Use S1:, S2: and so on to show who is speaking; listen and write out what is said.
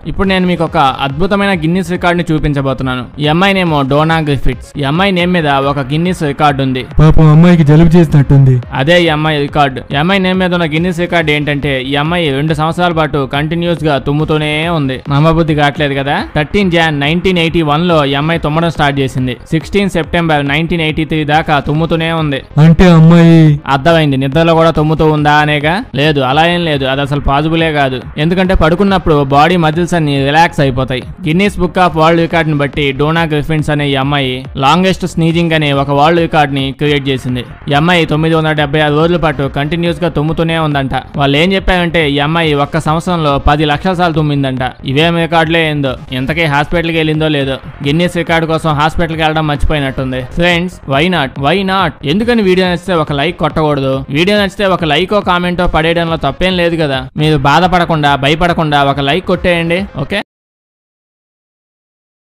S1: ఇప్పుడు నేను మీకు ఒక అద్భుతమైన గిన్నిస్ రికార్డ్ ని చూపించబోతున్నాను ఈ అమ్మాయి నేమో డోనా గ్రిఫిట్స్ ఈ అమ్మాయి నేమ్ మీద ఒక గిన్నిస్ రికార్డ్ ఉంది
S2: పాపం అమ్మాయికి జలుబు చేసినట్టుంది
S1: అదే ఈ అమ్మాయి రికార్డ్ ఈ అమ్మాయి నేమ్ మీద ఉన్న గిన్నిస్ రికార్డ్ ఏంటంటే ఈ అమ్మాయి రెండు సంవత్సరాల పాటు కంటిన్యూస్ గా తుమ్ముతూనే ఉంది నమ్మబుద్ధి కావట్లేదు కదా thirteen Jan nineteen eighty one లో ఈ అమ్మాయి తుమ్మడం స్టార్ట్ చేసింది sixteen September nineteen eighty three దాకా తుమ్ముతూనే ఉంది
S2: అంటే అమ్మాయి
S1: అర్థమైంది నిద్రలో కూడా తుమ్ముతూ ఉందా అనేగా లేదు అలా ఏం లేదు అది అసలు పాజిబులే కాదు ఎందుకంటే పడుకున్నప్పుడు బాడీ మజిల్స్ అన్ని రిలాక్స్ అయిపోతాయి Guinness book of world record ని బట్టి డోనా గ్రిఫిన్స్ అనే ఈ అమ్మాయి లాంగెస్ట్ స్నీజింగ్ అనే ఒక వరల్డ్ రికార్డ్ ని క్రియేట్ చేసింది ఈ అమ్మాయి తొమ్మిది వందల డెబ్బై ఆరు రోజుల పాటు కంటిన్యూస్ గా తుమ్ముతూనే ఉందంట వాళ్ళు ఏం చెప్పారంటే ఈ అమ్మాయి ఒక్క సంవత్సరంలో పది లక్షల సార్లు తుమ్మిందంట ఇవేం రికార్డులే ఏందో ఇంతకీ హాస్పిటల్కి వెళ్ళిందో లేదో గిన్నీస్ రికార్డు కోసం హాస్పిటల్కి వెళ్ళడం మర్చిపోయినట్టుంది friends why not why not ఎందుకని వీడియో నచ్చితే ఒక లైక్ కొట్టకూడదు వీడియో నచ్చితే ఒక లైకో కామెంటో పడేయడంలో తప్పేం లేదు కదా మీరు బాధపడకుండా భయపడకుండా ఒక లైక్ కొట్టేయండి ఓకే